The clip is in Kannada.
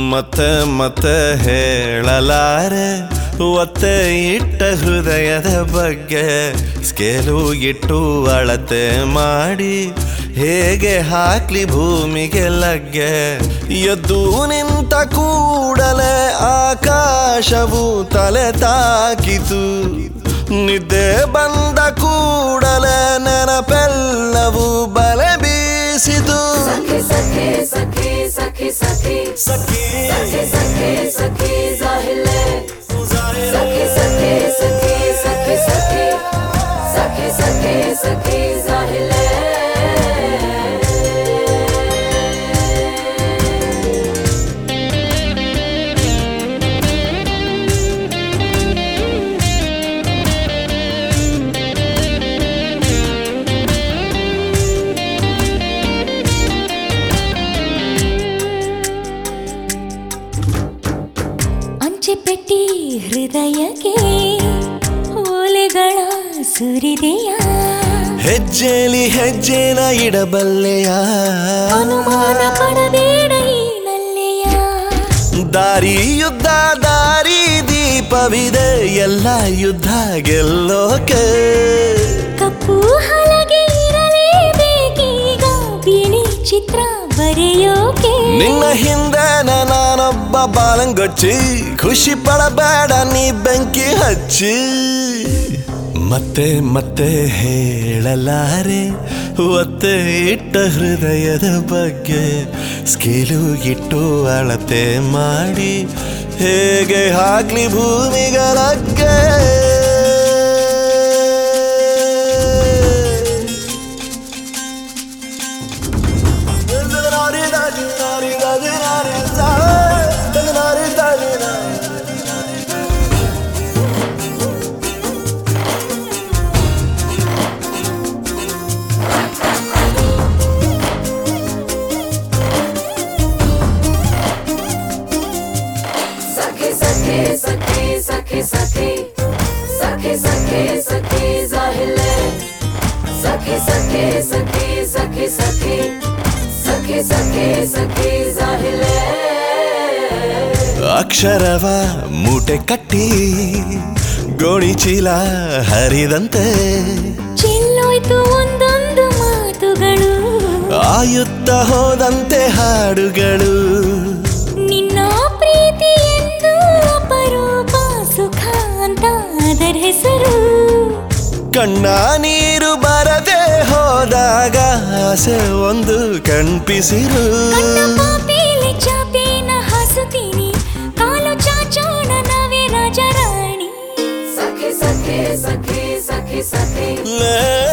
ಮತ್ತೆ ಮತ್ತೆ ಹೇಳಲಾರೆ ಒತ್ತೆ ಇಟ್ಟ ಹೃದಯದ ಬಗ್ಗೆ ಸ್ಕೇಲು ಇಟ್ಟು ಅಳತೆ ಮಾಡಿ ಹೇಗೆ ಹಾಕ್ಲಿ ಭೂಮಿಗೆ ಲಗ್ಗೆ ಎದ್ದು ನಿಂತ ಕೂಡಲೇ ಆಕಾಶವು ತಲೆ ತಾಕಿತು ನಿದ್ದೆ ಬಂದ ಕೂಡಲೇ ನೆನಪೆಲ್ಲವೂ ಬಲೆ ಬೀಸಿತು सखी सखी सखी सखी सखी ಸಖಿ सखी सखी जाहिले सखी सखी सखी सखी सखी सखी सखी सखी जाहिले ಅಂಚೆ ಪೆಟ್ಟಿ ಹೃದಯಕ್ಕೆ ಓಲೆಗಳ ಸುರಿದೆಯ ಹೆಜ್ಜೆಲಿ ಹೆಜ್ಜೆನ ಇಡಬಲ್ಲೆಯ ಅನುಮಾನ ಪಡಬೇಡ ಈ ನಲ್ಲೆಯ ದಾರಿ ಯುದ್ಧ ದಾರಿ ದೀಪವಿದೆ ಎಲ್ಲ ಯುದ್ಧ ಗೆಲ್ಲೋಕೆ ಕಪ್ಪು ಹಲಗೆ ಇರಲೇಬೇಕೀಗ ಬಿಳಿ ಚಿತ್ರ ಬರೆಯೋಕೆ ನಿನ್ನ ಹಿಂದೆ ನಾನೊಬ್ಬ ಬಾಲಂಗೊಚ್ಚಿ ಖುಷಿ ಪಡಬೇಡ ನೀ ಬೆಂಕಿ ಹಚ್ಚಿ ಮತ್ತೆ ಮತ್ತೆ ಹೇಳಲಾರೆ ಒತ್ತೆ ಇಟ್ಟ ಹೃದಯದ ಬಗ್ಗೆ ಸ್ಕೇಲು ಇಟ್ಟು ಅಳತೆ ಮಾಡಿ ಹೇಗೆ ಹಾಕ್ಲಿ ಭೂಮಿಗಳಗ್ಗೆ सखी सखी सखी सखी सखी सखी सखी सखी जाहिले सखी सखी सखी सखी सखी सखी सखी सखी जाहिले ಅಕ್ಷರವ ಮೂಟೆ ಕಟ್ಟಿ ಗೋಣಿ ಚೀಲ ಹರಿದಂತೆ ಚೆಲ್ಲೋಯ್ತು ಒಂದೊಂದು ಮಾತುಗಳು ಆಯುತ್ತ ಹೋದಂತೆ ಹಾಡುಗಳು ನಿನ್ನ ಪ್ರೀತಿ ಎಂದು ಅಪರೂಪ ಸುಖ ಅಂತ ಅದರ ಹೆಸರು ಕಣ್ಣ ನೀರು ಬರದೆ ಹೋದಾಗ ಆಸೆ ಒಂದು ಕಣ್ಪಿಸಿರು ಕಣ್ಣ ಪಾಪೇಲಿ ಚಾಪೇನ ಹಾಸುತ್ತೀನಿ ಕಾಲು ಚಾಚೋಣ ನಾವೇ ರಾಜ ರಾಣಿ सखी सखी सखी सखी सखी ಲೇ